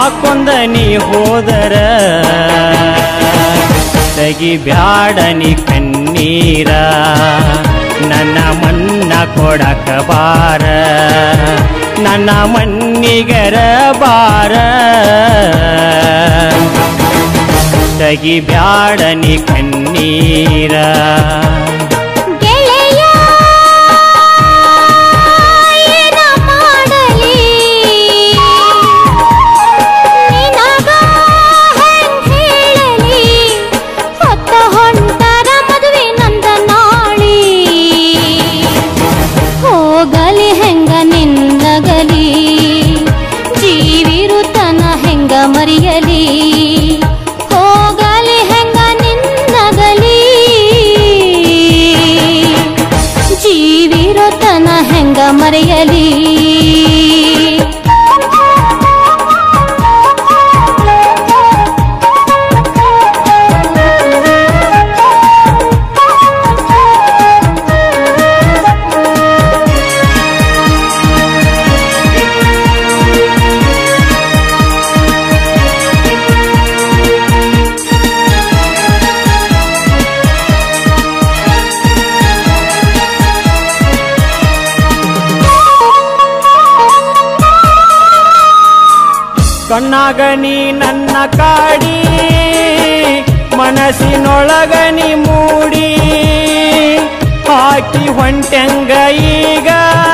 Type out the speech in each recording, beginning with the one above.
ಹಾಕೊಂದ ನೀ ಹೋದರ ತೆಗಿಬ್ಯಾಡ ನೀ ಕಣ್ಣೀರ ನನ್ನ ಮನ್ನ ಕೊಡಕ ಬಾರ ನನ್ನ ಮಣ್ಣಿಗರ ಬಾರ ತೆಗಿಬ್ಯಾಡ ನೀ ಕಣ್ಣೀರ ಗೆಳೆಯ ಏನ ಮಾಡಲಿ ನಿನಗ ಹೆಂಗ್ ಹೇಳಲಿ ಹೊತ್ತ ಹೊಂಟರ ಮದುವೆ ನಂದ ನಾಳಿ ಹೋಗಲಿ ಹೆಂಗ ನಿನ್ನಗಲಿ ಜೀವಿರುತನ ಹೆಂಗ ಮರೆಯಲಿ ಹೋಗಲಿ ಹೆಂಗ ನಿನ್ನಗಲಿ ಜೀವಿರುತನ ಹೆಂಗ ಮರೆಯಲಿ ಕಣ್ಣಾಗ ನೀ ನನ್ನ ಕಾಡಿ ಮನಸ್ಸಿನೊಳಗ ನೀ ಮೂಡಿ ಹಾಕಿ ಹೊಂಟೆಂಗ ಈಗ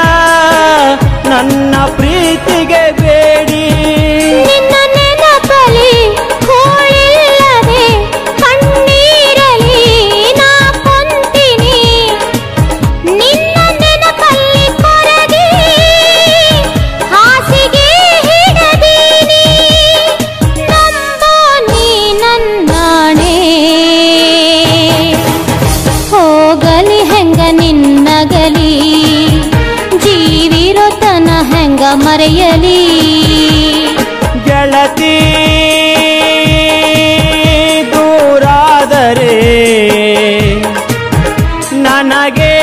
ನನ್ನ ಪ್ರೀತಿಗೆ ಬೇಡಿ ನಿನ್ನ ನೆನಪಲಿ ಕೋಳಿಲ್ಲದೆ ಕಣ್ಣೀರಲಿ ನಾ ಕೊಂತೀನಿ ನಿನ್ನ ನೆನಪಲ್ಲಿ ಕೊರಗಿ ಹಾಸಿಗೆ ಹಿಡದೀನಿ ನಂಬೋ ನೀ ನನ್ನಾಣೆ ಹೋಗಲಿ ಹೆಂಗ ನಿನ್ನಗಲಿ ಜೀವಿರೋತನ ಹೆಂಗ ಮರೆಯಲಿ ಗೆಳತಿ ದೂರಾದರೆ ನನಗೆ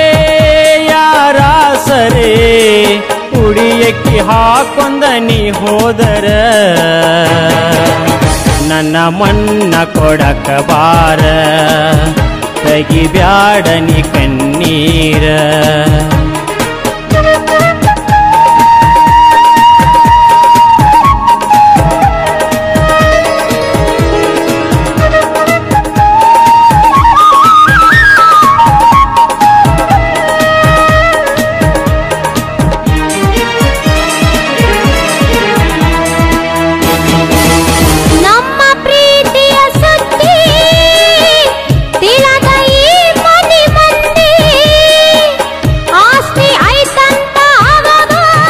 ಯಾರಾಸರೆ ಉಡಿಯಕ್ಕಿ ಹಾಕೊಂದ ನೀ ಹೋದರ ನನ್ನ ಮನ್ನ ಕೊಡಕ ಬಾರ ತೆಗಿಬ್ಯಾಡ ನೀ ಕಣ್ಣೀರ ನಮ್ಮ ಪ್ರೀತಿಯ ಸುದ್ದಿ ತಿಳಿದ ಈ ಮನೆ ಮಂದಿ ಆಸ್ತಿ ಐತಂತ ಆವಾಗ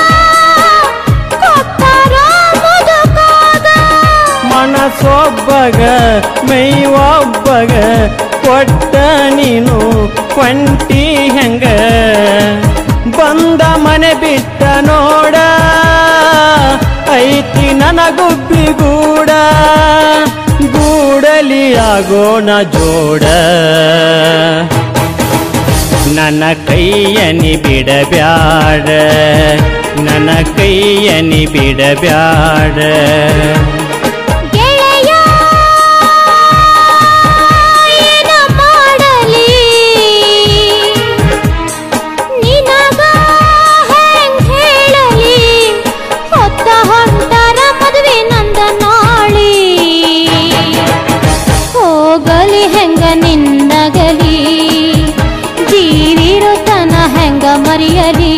ಕೊಟ್ಟರೋ ಮುದುಕಾಗ ಮನಸೊಬ್ಬಗ ಮೈವೊಬ್ಬಗ ಕೊಟ್ಟ ನೀನು ಕೊಂಟಿ ಹೆಂಗ ಬಂದ ಮನೆ ಬಿಟ್ಟ ನೋಡ ಐತಿ ನನಗುಬ್ಬಿಗೂಡ ಗೂಡಲಿ ಆಗೋಣ ಜೋಡ ನನ್ನ ಕೈಯನಿ ಬಿಡಬ್ಯಾಡ ನನ್ನ ಕೈಯನಿ ಬಿಡಬ್ಯಾಡ ಗೆಳೆಯ ಏನ ಮಾಡಲಿ ನಿನಗ ಹೆಂಗ್ ಹೇಳಲಿ ಹೊತ್ತ ಹೊಂಟರ ಮದುವೆ ನಂದ ನಾಳಿ ಹೋಗಲಿ ಹೆಂಗ ನಿನ್ನಗಲಿ ಜೀವಿರುತನ ಹೆಂಗ ಮರೆಯಲಿ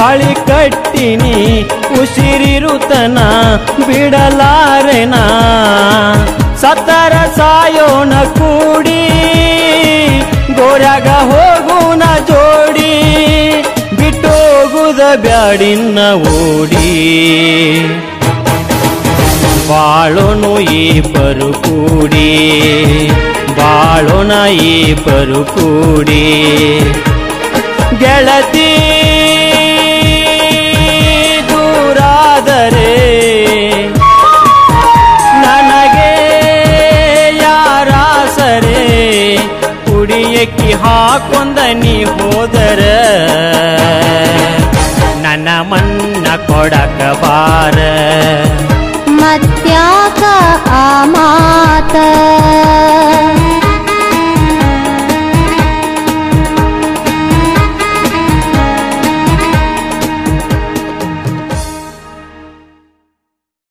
ತಾಳಿ ಕಟ್ಟಿನಿ ಉಸಿರಿರುತನ ಬಿಡಲಾರೆನ ಸತ್ತರ ಸಾಯೋಣ ಕೂಡಿ ಗೋರ್ಯಾಗ ಹೋಗುನ ಜೋಡಿ ಬಿಟ್ಟೋಗುದ ಬ್ಯಾಡಿನ್ನ ಓಡಿ ಬಾಳೋನು ಈ ಪರು ಕೂಡಿ ಬಾಳೋಣ ಈ ಪರು ಕೂಡಿ ಗೆಳತಿ ದೂರಾದರೆ ನನಗೆ ಯಾರಾಸರೆ ಕುಡಿಯಕ್ಕಿ ಹಾಕೊಂದ ನೀ ಹೋದರ ನನ್ನ ಮನ್ನ ಕೊಡಕ ಬಾರ ಮತ್ತ